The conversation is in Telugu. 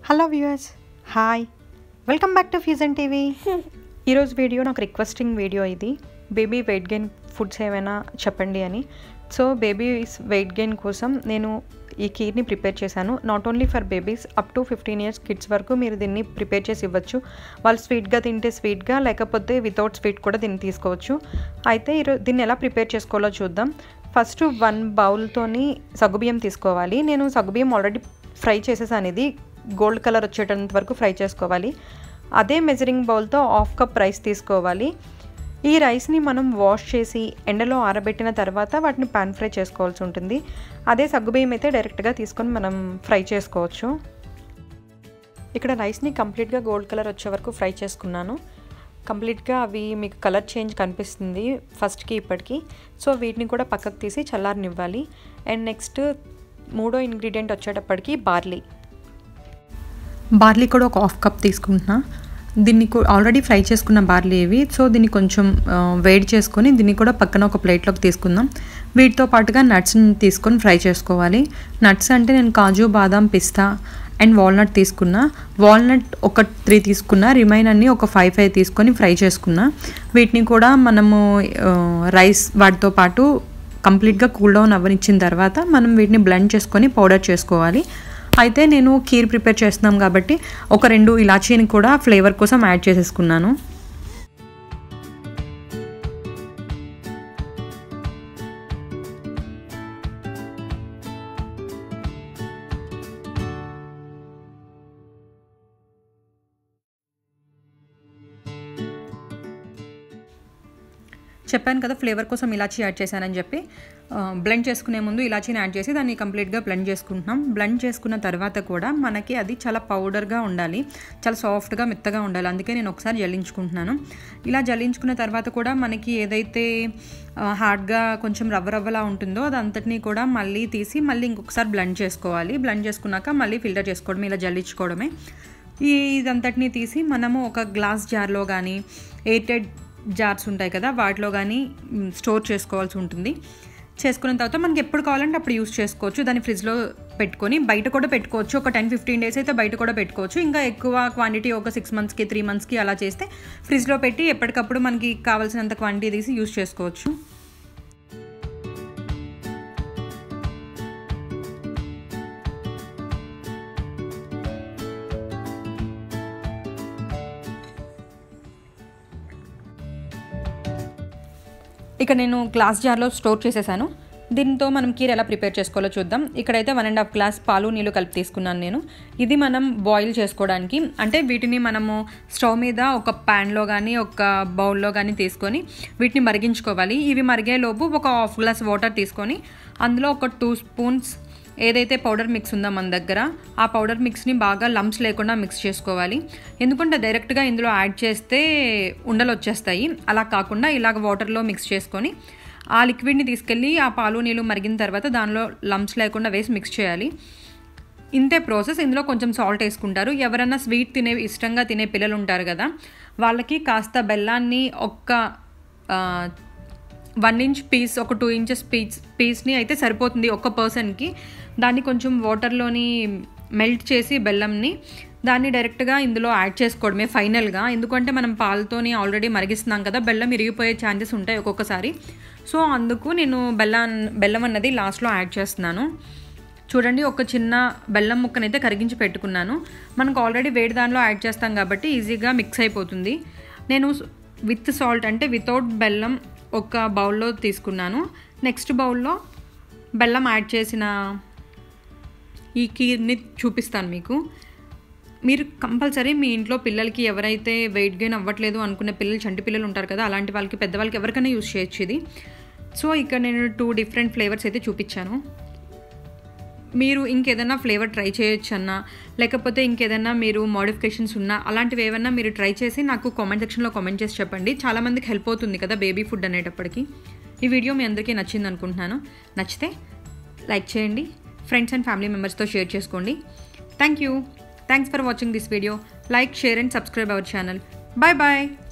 hello viewers hi welcome back to fusion TV ఈరోజు వీడియో నాకు రిక్వెస్టింగ్ వీడియో ఇది బేబీ వెయిట్ గెయిన్ ఫుడ్స్ ఏమైనా చెప్పండి అని సో బేబీస్ వెయిట్ గెయిన్ కోసం నేను ఈ కీర్ని ప్రిపేర్ చేశాను not only for babies up to fifteen years kids వరకు మీరు దీన్ని ప్రిపేర్ చేసి ఇవ్వచ్చు వాళ్ళు స్వీట్గా తింటే స్వీట్గా లేకపోతే వితౌట్ స్వీట్ కూడా దీన్ని తీసుకోవచ్చు అయితే ఈరోజు దీన్ని ఎలా ప్రిపేర్ చేసుకోవాలో చూద్దాం ఫస్ట్ వన్ బౌల్తోని సగ్గుబియ్యం తీసుకోవాలి నేను సగ్గుబియ్యం ఆల్రెడీ ఫ్రై చేసేసాను ఇది గోల్డ్ కలర్ వచ్చేటంత వరకు ఫ్రై చేసుకోవాలి అదే మెజరింగ్ బౌల్తో హాఫ్ కప్ రైస్ తీసుకోవాలి ఈ రైస్ని మనం వాష్ చేసి ఎండలో ఆరబెట్టిన తర్వాత వాటిని పాన్ ఫ్రై చేసుకోవాల్సి ఉంటుంది అదే సగ్గుబియ్యం అయితే డైరెక్ట్గా తీసుకొని మనం ఫ్రై చేసుకోవచ్చు ఇక్కడ రైస్ని కంప్లీట్గా గోల్డ్ కలర్ వచ్చే వరకు ఫ్రై చేసుకున్నాను కంప్లీట్గా అవి మీకు కలర్ చేంజ్ కనిపిస్తుంది ఫస్ట్కి ఇప్పటికి సో వీటిని కూడా పక్కకు తీసి చల్లారనివ్వాలి అండ్ నెక్స్ట్ మూడో ఇంగ్రీడియంట్ వచ్చేటప్పటికి బార్లీ బార్లీ కూడా ఒక హాఫ్ కప్ తీసుకుంటున్నా దీన్ని ఆల్రెడీ ఫ్రై చేసుకున్న బార్లీ ఇవి సో దీన్ని కొంచెం వేడి చేసుకొని దీన్ని కూడా పక్కన ఒక ప్లేట్లోకి తీసుకుందాం వీటితో పాటుగా నట్స్ని తీసుకొని ఫ్రై చేసుకోవాలి నట్స్ అంటే నేను కాజు బాదాం పిస్తా అండ్ వాల్నట్ తీసుకున్నా వాల్నట్ ఒక త్రీ తీసుకున్నా రిమైన్ అన్ని ఒక ఫైవ్ ఫైవ్ తీసుకొని ఫ్రై చేసుకున్నా వీటిని కూడా మనము రైస్ వాటితో పాటు కంప్లీట్గా కూల్ డౌన్ అవ్వనిచ్చిన తర్వాత మనం వీటిని బ్లెండ్ చేసుకొని పౌడర్ చేసుకోవాలి అయితే నేను కీర్ ప్రిపేర్ చేస్తున్నాం కాబట్టి ఒక రెండు ఇలాచీని కూడా ఫ్లేవర్ కోసం యాడ్ చేసేసుకున్నాను చెప్పాను కదా ఫ్లేవర్ కోసం ఇలాచీ యాడ్ చేశానని చెప్పి బ్లెండ్ చేసుకునే ముందు ఇలాచీని యాడ్ చేసి దాన్ని కంప్లీట్గా బ్లెండ్ చేసుకుంటున్నాం బ్లెండ్ చేసుకున్న తర్వాత కూడా మనకి అది చాలా పౌడర్గా ఉండాలి చాలా సాఫ్ట్గా మెత్తగా ఉండాలి అందుకే నేను ఒకసారి జల్లించుకుంటున్నాను ఇలా జల్లించుకున్న తర్వాత కూడా మనకి ఏదైతే హార్డ్గా కొంచెం రవ్వ రవ్వలా ఉంటుందో అదంతటినీ కూడా మళ్ళీ తీసి మళ్ళీ ఇంకొకసారి బ్లెండ్ చేసుకోవాలి బ్లెండ్ చేసుకున్నాక మళ్ళీ ఫిల్టర్ చేసుకోవడం ఇలా జల్లించుకోవడమే ఈ ఇదంతటినీ తీసి మనము ఒక గ్లాస్ జార్లో కానీ ఎయిటెడ్ జార్స్ ఉంటాయి కదా వాటిలో కానీ స్టోర్ చేసుకోవాల్సి ఉంటుంది చేసుకున్న తర్వాత మనకి ఎప్పుడు కావాలంటే అప్పుడు యూస్ చేసుకోవచ్చు దాన్ని ఫ్రిడ్జ్లో పెట్టుకొని బయట కూడా పెట్టుకోవచ్చు ఒక టెన్ ఫిఫ్టీన్ డేస్ అయితే బయట కూడా పెట్టుకోవచ్చు ఇంకా ఎక్కువ క్వాంటిటీ ఒక సిక్స్ మంత్స్కి త్రీ మంత్స్కి అలా చేస్తే ఫ్రిడ్జ్లో పెట్టి ఎప్పటికప్పుడు మనకి కావాల్సినంత క్వాంటిటీ తీసి యూస్ చేసుకోవచ్చు ఇక నేను గ్లాస్ జార్లో స్టోర్ చేసేసాను దీంతో మనం కీర్ ఎలా ప్రిపేర్ చేసుకోవాలో చూద్దాం ఇక్కడైతే వన్ అండ్ హాఫ్ గ్లాస్ పాలు నీళ్ళు కలిపి తీసుకున్నాను నేను ఇది మనం బాయిల్ చేసుకోవడానికి అంటే వీటిని మనము స్టవ్ మీద ఒక ప్యాన్లో కానీ ఒక బౌల్లో కానీ తీసుకొని వీటిని మరిగించుకోవాలి ఇవి మరిగేలోపు ఒక హాఫ్ గ్లాస్ వాటర్ తీసుకొని అందులో ఒక టూ స్పూన్స్ ఏదైతే పౌడర్ మిక్స్ ఉందో మన దగ్గర ఆ పౌడర్ మిక్స్ని బాగా లంప్స్ లేకుండా మిక్స్ చేసుకోవాలి ఎందుకంటే డైరెక్ట్గా ఇందులో యాడ్ చేస్తే ఉండలు వచ్చేస్తాయి అలా కాకుండా ఇలాగ వాటర్లో మిక్స్ చేసుకొని ఆ లిక్విడ్ని తీసుకెళ్ళి ఆ పాలు నీళ్ళు మరిగిన తర్వాత దానిలో లంప్స్ లేకుండా వేసి మిక్స్ చేయాలి ఇంతే ప్రాసెస్ ఇందులో కొంచెం సాల్ట్ వేసుకుంటారు ఎవరైనా స్వీట్ తినే ఇష్టంగా తినే పిల్లలు ఉంటారు కదా వాళ్ళకి కాస్త బెల్లాన్ని ఒక్క వన్ ఇంచ్ పీస్ ఒక టూ ఇంచెస్ పీస్ పీస్ని అయితే సరిపోతుంది ఒక్క పర్సన్కి దాన్ని కొంచెం వాటర్లోని మెల్ట్ చేసి బెల్లంని దాన్ని డైరెక్ట్గా ఇందులో యాడ్ చేసుకోవడమే ఫైనల్గా ఎందుకంటే మనం పాలతోని ఆల్రెడీ మరిగిస్తున్నాం కదా బెల్లం ఇరిగిపోయే ఛాన్సెస్ ఉంటాయి ఒక్కొక్కసారి సో అందుకు నేను బెల్లం బెల్లం అన్నది లాస్ట్లో యాడ్ చేస్తున్నాను చూడండి ఒక చిన్న బెల్లం ముక్కనైతే కరిగించి పెట్టుకున్నాను మనకు ఆల్రెడీ వేడి దానిలో యాడ్ చేస్తాం కాబట్టి ఈజీగా మిక్స్ అయిపోతుంది నేను విత్ సాల్ట్ అంటే వితౌట్ బెల్లం ఒక బౌల్లో తీసుకున్నాను నెక్స్ట్ బౌల్లో బెల్లం యాడ్ చేసిన ఈ కీర్ని చూపిస్తాను మీకు మీరు కంపల్సరీ మీ ఇంట్లో పిల్లలకి ఎవరైతే వెయిట్ గెయిన్ అవ్వట్లేదు అనుకునే పిల్లలు చంటి పిల్లలు ఉంటారు కదా అలాంటి వాళ్ళకి పెద్దవాళ్ళకి ఎవరికైనా యూస్ చేయొచ్చు ఇది సో ఇక్కడ నేను టూ డిఫరెంట్ ఫ్లేవర్స్ అయితే చూపించాను మీరు ఇంకేదైనా ఫ్లేవర్ ట్రై చేయొచ్చు అన్నా లేకపోతే ఇంకేదైనా మీరు మోడిఫికేషన్స్ ఉన్నా అలాంటివి ఏమన్నా మీరు ట్రై చేసి నాకు కామెంట్ సెక్షన్లో కామెంట్ చేసి చెప్పండి చాలామందికి హెల్ప్ అవుతుంది కదా బేబీ ఫుడ్ అనేటప్పటికి ఈ వీడియో మీ అందరికీ నచ్చింది అనుకుంటున్నాను నచ్చితే లైక్ చేయండి ఫ్రెండ్స్ అండ్ ఫ్యామిలీ మెంబర్స్తో షేర్ చేసుకోండి thank you thanks for watching this video like share and subscribe our channel bye bye